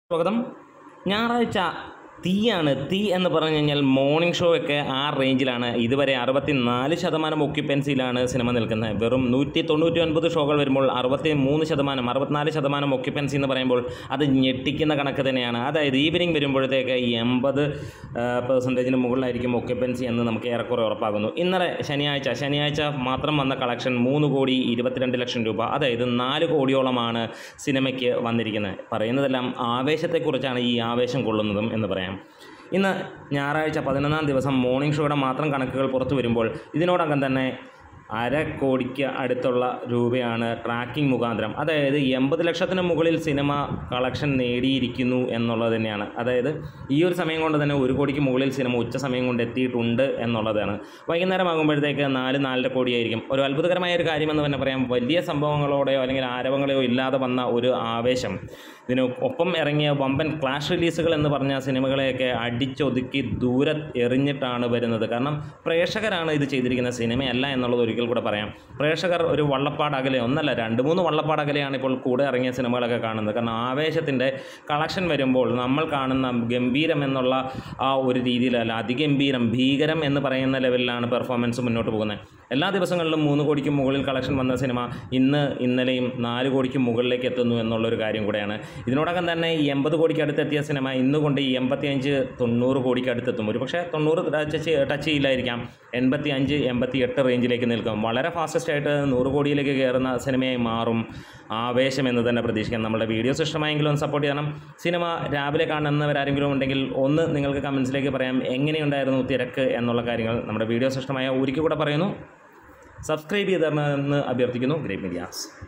സ്വാഗതം ഞായറാഴ്ച തീയാണ് തീ എന്ന് പറഞ്ഞു കഴിഞ്ഞാൽ മോർണിംഗ് ഷോ ഒക്കെ ആ റേഞ്ചിലാണ് ഇതുവരെ അറുപത്തി നാല് ശതമാനം ഒക്യുപ്പൻസിയിലാണ് സിനിമ നിൽക്കുന്നത് വെറും നൂറ്റി തൊണ്ണൂറ്റി ഒൻപത് ഷോകൾ വരുമ്പോൾ അറുപത്തി മൂന്ന് ശതമാനം അറുപത്തിനാല് ശതമാനം ഒക്യുപ്പൻസി എന്ന് പറയുമ്പോൾ അത് ഞെട്ടിക്കുന്ന കണക്ക് തന്നെയാണ് അതായത് ഈവനിങ് വരുമ്പോഴത്തേക്ക് എൺപത് പെർസെൻറ്റേജിന് മുകളിലായിരിക്കും ഒക്യുപ്പൻസി എന്ന് നമുക്ക് ഏറെക്കുറെ ഉറപ്പാകുന്നു ഇന്നലെ ശനിയാഴ്ച ശനിയാഴ്ച മാത്രം വന്ന കളക്ഷൻ മൂന്ന് കോടി ഇരുപത്തിരണ്ട് ലക്ഷം രൂപ അതായത് നാല് കോടിയോളമാണ് സിനിമയ്ക്ക് വന്നിരിക്കുന്നത് പറയുന്നതെല്ലാം ആവേശത്തെക്കുറിച്ചാണ് ഈ ആവേശം കൊള്ളുന്നതും എന്ന് പറയാം ഇന്ന് ഞായറാഴ്ച പതിനൊന്നാം ദിവസം മോർണിംഗ് ഷോയുടെ മാത്രം കണക്കുകൾ പുറത്തു വരുമ്പോൾ ഇതിനോടകം തന്നെ അര കോടിക്ക് അടുത്തുള്ള രൂപയാണ് ട്രാക്കിംഗ് മുഖാന്തരം അതായത് എൺപത് ലക്ഷത്തിന് മുകളിൽ സിനിമ കളക്ഷൻ നേടിയിരിക്കുന്നു എന്നുള്ളത് തന്നെയാണ് അതായത് ഈ ഒരു സമയം കൊണ്ട് തന്നെ ഒരു കോടിക്ക് മുകളിൽ സിനിമ ഉച്ച സമയം കൊണ്ട് എത്തിയിട്ടുണ്ട് എന്നുള്ളതാണ് വൈകുന്നേരം ആകുമ്പോഴത്തേക്ക് നാല് നാലര കോടിയായിരിക്കും ഒരു അത്ഭുതകരമായ ഒരു കാര്യമെന്ന് തന്നെ പറയാം വലിയ സംഭവങ്ങളോടെയോ അല്ലെങ്കിൽ ആരവങ്ങളെയോ ഇല്ലാതെ വന്ന ഒരു ആവേശം ഇതിന് ഒപ്പം ഇറങ്ങിയ വമ്പൻ ക്ലാഷ് റിലീസുകൾ എന്ന് പറഞ്ഞ സിനിമകളെയൊക്കെ അടിച്ചൊതുക്കി ദൂരെ എറിഞ്ഞിട്ടാണ് വരുന്നത് കാരണം പ്രേക്ഷകരാണ് ഇത് ചെയ്തിരിക്കുന്ന സിനിമയല്ല എന്നുള്ളത് ഒരിക്കൽ കൂടെ പറയാം പ്രേക്ഷകർ ഒരു വള്ളപ്പാട് അകലെ ഒന്നല്ല രണ്ട് മൂന്ന് വള്ളപ്പാട് അകലെയാണ് ഇപ്പോൾ കൂടെ ഇറങ്ങിയ സിനിമകളൊക്കെ കാണുന്നത് കാരണം ആവേശത്തിൻ്റെ കളക്ഷൻ വരുമ്പോൾ നമ്മൾ കാണുന്ന ഗംഭീരം എന്നുള്ള ആ ഒരു രീതിയിലല്ല അതിഗംഭീരം ഭീകരം എന്ന് പറയുന്ന ലെവലിലാണ് പെർഫോമൻസ് മുന്നോട്ട് പോകുന്നത് എല്ലാ ദിവസങ്ങളിലും മൂന്ന് കോടിക്ക് മുകളിൽ കളക്ഷൻ വന്ന സിനിമ ഇന്ന് ഇന്നലെയും നാല് കോടിക്ക് മുകളിലേക്ക് എത്തുന്നു എന്നുള്ളൊരു കാര്യം കൂടെയാണ് ഇതിനോടകം തന്നെ ഈ എൺപത് കോടിക്ക് അടുത്തെത്തിയ സിനിമ ഇന്ന് കൊണ്ട് ഈ എൺപത്തിയഞ്ച് തൊണ്ണൂറ് കോടിക്ക് അടുത്തെത്തും ഒരു പക്ഷേ തൊണ്ണൂറ് ടച്ച് ചെയ്യ- ടച്ച് ചെയ്യില്ലായിരിക്കാം എൺപത്തി അഞ്ച് എൺപത്തി എട്ട് റേഞ്ചിലേക്ക് നിൽക്കും വളരെ ഫാസ്റ്റസ്റ്റ് ആയിട്ട് നൂറ് കോടിയിലേക്ക് കയറുന്ന സിനിമയായി മാറും ആവേശം എന്ന് തന്നെ പ്രതീക്ഷിക്കാം നമ്മുടെ വീഡിയോസ് ഇഷ്ടമായെങ്കിലും ഒന്ന് സപ്പോർട്ട് ചെയ്യണം സിനിമ രാവിലെ കാണുന്നവരാരെങ്കിലും ഉണ്ടെങ്കിൽ ഒന്ന് നിങ്ങൾക്ക് കമൻസിലേക്ക് പറയാം എങ്ങനെയുണ്ടായിരുന്നു തിരക്ക് എന്നുള്ള കാര്യങ്ങൾ നമ്മുടെ വീഡിയോസ് ഇഷ്ടമായ ഒരിക്കൽ കൂടെ പറയുന്നു സബ്സ്ക്രൈബ് ചെയ്തതെന്ന് അഭ്യർത്ഥിക്കുന്നു ഗ്രേറ്റ് മീഡിയാസ്